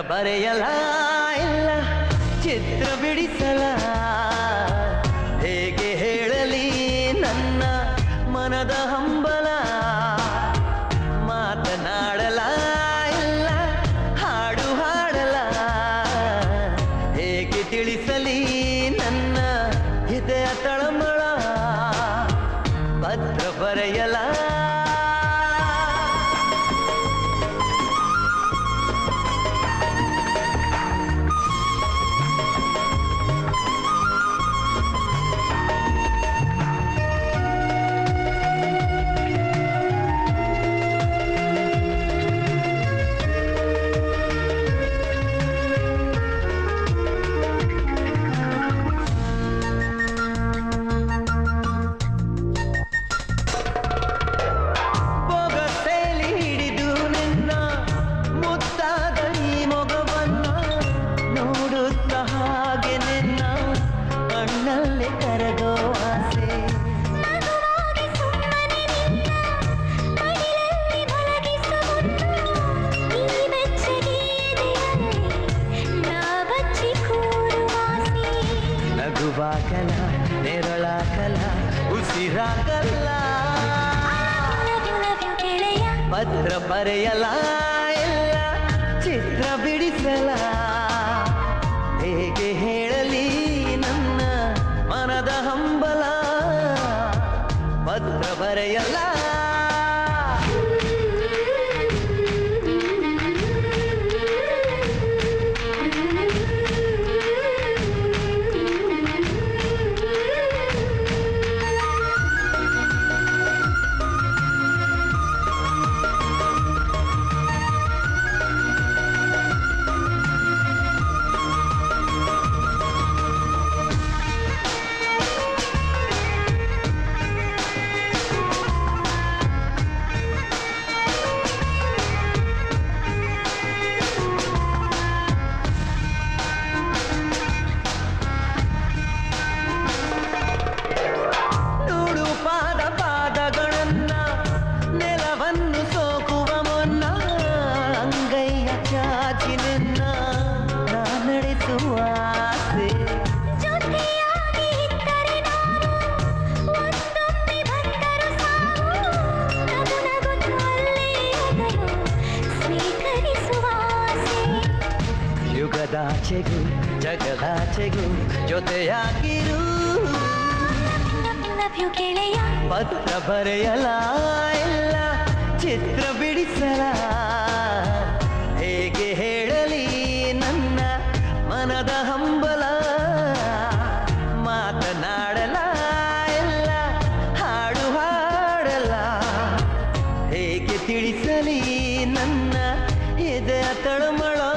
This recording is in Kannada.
ಬರೆಯಲ ಇಲ್ಲ ಚಿತ್ರ ಬಿಡಿಸಲ ಹೇಗೆ ಹೇಳಲಿ ನನ್ನ ಮನದ ಹಂಬಲ ಮಾತನಾಡಲ ಇಲ್ಲ ಹಾಡು ಹಾಡಲ ಹೇಗೆ ತಿಳಿಸಲಿ ನನ್ನ ಹೃದಯ ತಳಮಳ ಪತ್ರ ಬರೆಯಲ ಬೊಗಸೆಲಿ ಹಿಡಿದು ನಿನ್ನ ಮುತ್ತಾದ ಈ ಮೊಗವನ್ನ ನೋಡುತ್ತ ಹಾಗೆ ನಿನ್ನ ಕಣ್ಣಲ್ಲಿ ಕರಗೋ ಆಸೆ ನಗುವಾಗಿ ಸುಮ್ಮನೆ ನಿನ್ನ ಮಡಿಲಲ್ಲಿ ಮಲಗಿಸು ಈ ಬೆಚ್ಚಗೆ ಎದೆಯಲ್ಲಿ ನಾ ಬಚ್ಚಿ ಕೂರುವಾಸೆ ನಗುವಾಗಲ ನೆರಳಾಗಲ ಉಸಿರಾಗಲ್ಲ ಲವ್ ಯು ಲವ್ ಯು ಗೆಳೆಯ ಪತ್ರ ಬರೆಯಲ ಇಲ್ಲ ಚಿತ್ರ ಬಿಡಿಸಲ ಹೇಗೆ ಹೇಳಲಿ ನನ್ನ ಮನದ ಹಂಬಲ ಪತ್ರ ಬರೆಯಲ್ಲ ನೋಡು ಪಾದ ಪಾದಗಳನ್ನ ನೆಲವನ್ನು ಸೋಕುವ ಮುನ್ನ ಅಂಗೈಯ ಚಾಚಿ ನಿನ್ನ ನಾ ನಡೆಸುವ ಆಸೆ ಜೊತೆಯಾಗಿ ಇದ್ದರೆ ನಾವು ಒಂದೊಮ್ಮೆ ಬಂದರು ಸಾವು ನಗು ನಗುತ್ತ ಅಲ್ಲೇ ಅದನ್ನು ಸ್ವೀಕರಿಸುವ ಆಸೆ ಯುಗದಾಚೆಗೂ ಜಗದಾಚೆಗೂ ಜೊತೆಯಾಗಿರು ಲವ್ ಯು ಗೆಳೆಯ ಪತ್ರ ಬರೆಯಲ ಇಲ್ಲ ಚಿತ್ರ ಬಿಡಿಸಲ ಹೇಗೆ ಹೇಳಲಿ ನನ್ನ ಮನದ ಹಂಬಲ ಮಾತನಾಡಲ ಇಲ್ಲ ಹಾಡು ಹಾಡಲ ಹೇಗೆ ತಿಳಿಸಲಿ ನನ್ನ ಎದೆಯ ತಳಮಳ